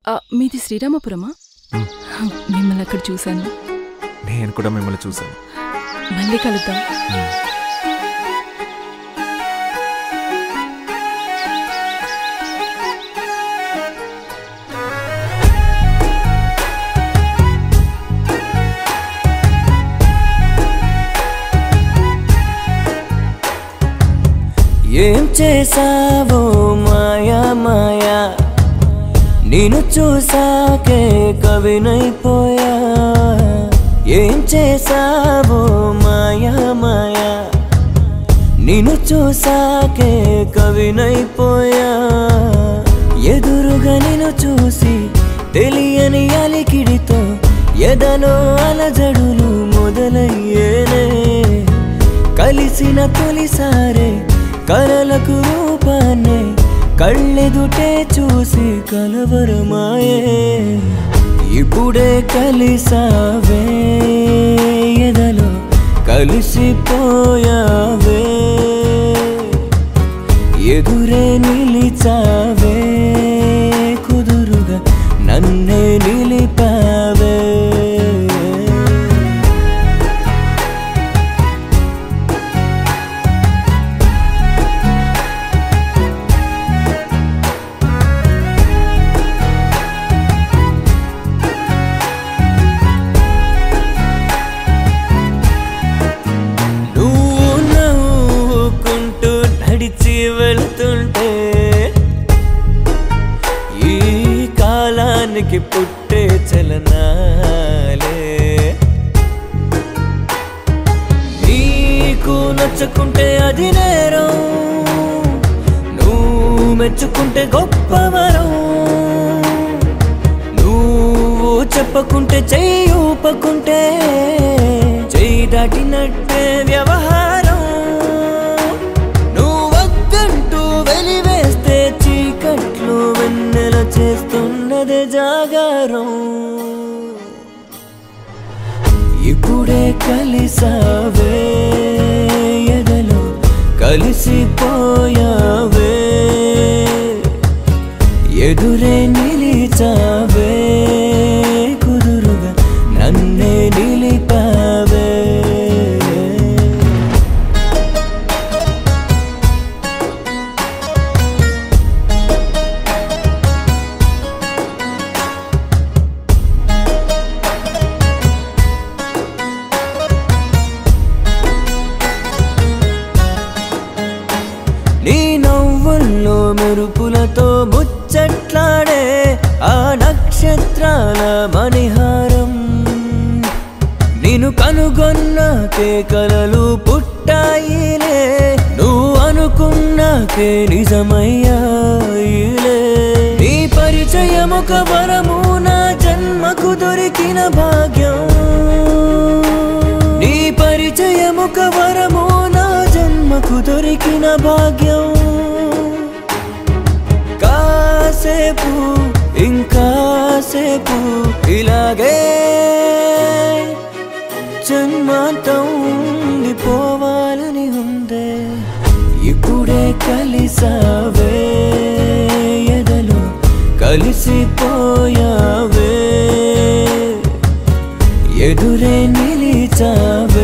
ఆ, మీది శ్రీరామపురమా మిమ్మల్ని అక్కడ చూశాను నేను కూడా మిమ్మల్ని చూశాను మళ్ళీ కలుద్దాం ఏం చేసావో మాయా మాయా నేను చూసాకే కవినైపోయా ఏం చేసావో మాయా మాయా నిన్ను చూసాకే కవినైపోయా ఎదురుగా నిన్ను చూసి తెలియని అలికిడితో ఎదలో అలజడులు మొదలయ్యేనే కలిసిన తొలిసారే కలలకు రూపాన్నే కళ్ళెదుటే చూసి కలవరమాయే ఇప్పుడే కలిసావే ఎదలో కలిసిపోయావే ఎదురే నిలిచావే కుదురుగా నన్నే నిలిపావే నువ్వు నవ్వుకుంటూ నడిచి వెళ్తుంటే ఈ కాలానికి పుట్టే చలనాలే నీకు నచ్చుకుంటే అది నేరం నువ్వు మెచ్చుకుంటే గొప్పవరం నువ్వు చెప్పకుంటే చెయ్యి ఊపకుంటే చెయ్యి దాటినట్టే వ్యవహారం నువ్వొద్దంటూ వెలివేస్తే చీకట్లు వెన్నెల చేస్తున్నదే జాగారం ఇప్పుడే కలిసావే ఎదలో కలిసిపోయావే ఎదురే నిలిచావే కుదురుగా నన్నే నిలిపావే నీ నవ్వుల్లో మెరుపులతో ముచ్చట్లాడే ఆ నక్షత్రాల మణిహారం నిన్ను కనుగొన్నాకే కలలు పుట్టాయిలే నువ్వు అనుకున్నాకే నిజమయ్యాయిలే నీ పరిచయం ఒక వరము నా జన్మకు దొరికిన భాగ్యం నీ పరిచయం ఒక వరము నా జన్మకు దొరికిన భాగ్యం కాసేపు ఇంకాసేపు ఇలాగే జన్మాంతం ఉండిపోవాలని ఉందే ఇప్పుడే కలిసావే ఎదలో కలిసిపోయావే ఎదురే నిలిచావే